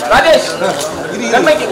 ராஜேஷ் கண்மைக்கு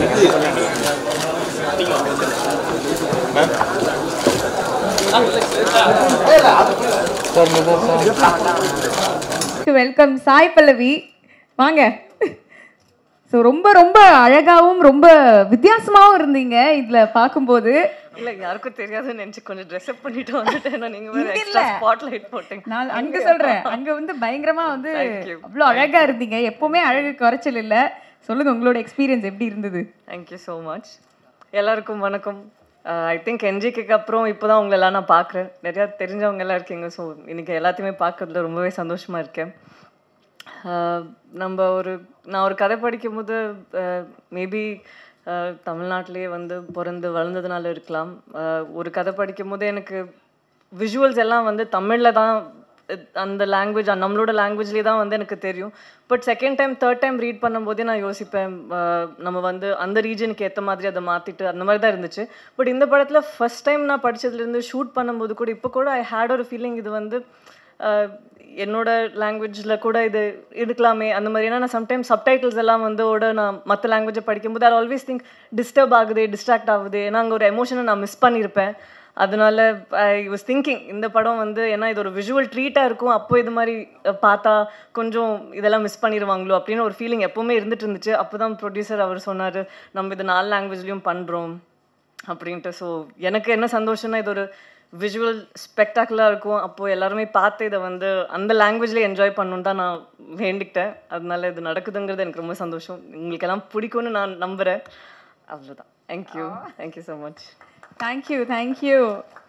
வெல்கம் சாய் பல்லவி வாங்க ஸோ ரொம்ப ரொம்ப அழகாவும் ரொம்ப வித்தியாசமாவும் இருந்தீங்க இதுல பார்க்கும்போது இல்ல யாருக்கும் தெரியாதுன்னு நினைச்சு கொஞ்சம் ட்ரெஸ் அப் பண்ணிட்டு வந்துட்டேன் நீங்க வேற இங்க எக்ஸ்ட்ரா இல்ல. ஸ்பாட் லைட் போட்டீங்க நான் அங்க சொல்றேன் அங்க வந்து பயங்கரமா வந்து Thank you. அவ்வளோ அழகா இருந்தீங்க எப்பவுமே அழகு குறைச்சல் இல்ல சொல்லுங்க உங்களோட எக்ஸ்பீரியன்ஸ் எப்படி இருந்தது தேங்க்யூ ஸோ மச் எல்லாருக்கும் வணக்கம் ஐ திங்க் என்ஜிக்கு அப்புறம் இப்போதான் உங்களை எல்லாம் நான் பார்க்குறேன் நிறையா தெரிஞ்சவங்க எல்லாம் இருக்கீங்க ஸோ இன்னைக்கு எல்லாத்தையுமே பார்க்கறதுல ரொம்பவே சந்தோஷமா இருக்கேன் ஆஹ் நம்ம ஒரு நான் ஒரு கதை படிக்கும் போது மேபி தமிழ்நாட்டிலேயே வந்து பிறந்து வளர்ந்ததுனால இருக்கலாம் ஆஹ் ஒரு கதை படிக்கும் போது எனக்கு விஷுவல்ஸ் எல்லாம் வந்து தமிழில் தான் அஹ் அந்த லாங்குவேஜ் நம்மளோட லாங்குவேஜ்லேயே தான் வந்து எனக்கு தெரியும் but second time third time read பண்ணும்போதே நான் யோசிப்பேன் ஆஹ் நம்ம வந்து அந்த ரீஜனுக்கு ஏற்ற மாதிரி அதை மாற்றிட்டு அந்த மாதிரி தான் இருந்துச்சு பட் இந்த படத்தில் ஃபர்ஸ்ட் டைம் நான் படிச்சதுலேருந்து ஷூட் பண்ணும்போது கூட இப்போ கூட ஐ ஹேட் ஒரு ஃபீலிங் இது வந்து ஆஹ் என்னோட லாங்குவேஜில் கூட இது இருக்கலாமே அந்த மாதிரி ஏன்னா நான் சம்டைம்ஸ் சப்டைட்டில்ஸ் எல்லாம் வந்து ஓட நான் மற்ற லாங்குவேஜை படிக்கும்போது ஐ ஆல்வேஸ் திங்க் டிஸ்டர்ப் ஆகுது டிஸ்ட்ராக்ட் ஆகுது ஏன்னா அங்கே ஒரு எமோஷனை நான் மிஸ் பண்ணியிருப்பேன் அதனால ஐ வாஸ் திங்கிங் இந்த படம் வந்து ஏன்னா இது ஒரு விஷுவல் ட்ரீட்டாக இருக்கும் அப்போ இது மாதிரி அஹ், பார்த்தா கொஞ்சம் இதெல்லாம் மிஸ் பண்ணிடுவாங்களோ அப்படின்னு ஒரு ஃபீலிங் எப்போவுமே இருந்துட்டு இருந்துச்சு அப்போ தான் ப்ரொடியூசர் அவர் சொன்னார் நம்ம இது நாலு லாங்குவேஜ்லேயும் பண்ணுறோம் அப்படின்ட்டு ஸோ எனக்கு என்ன சந்தோஷம்னா இது ஒரு விஷுவல் ஸ்பெக்டாகுலராக இருக்கும் அப்போது எல்லாருமே பார்த்து இதை வந்து அந்த லாங்குவேஜ்லேயே என்ஜாய் பண்ணணுன்னு தான் நான் வேண்டிக்கிட்டேன் அதனால இது நடக்குதுங்கிறது எனக்கு ரொம்ப சந்தோஷம் உங்களுக்கு எல்லாம் பிடிக்கும்னு நான் நம்புகிறேன் அவ்வளோதான் thank you thank you so much thank you thank you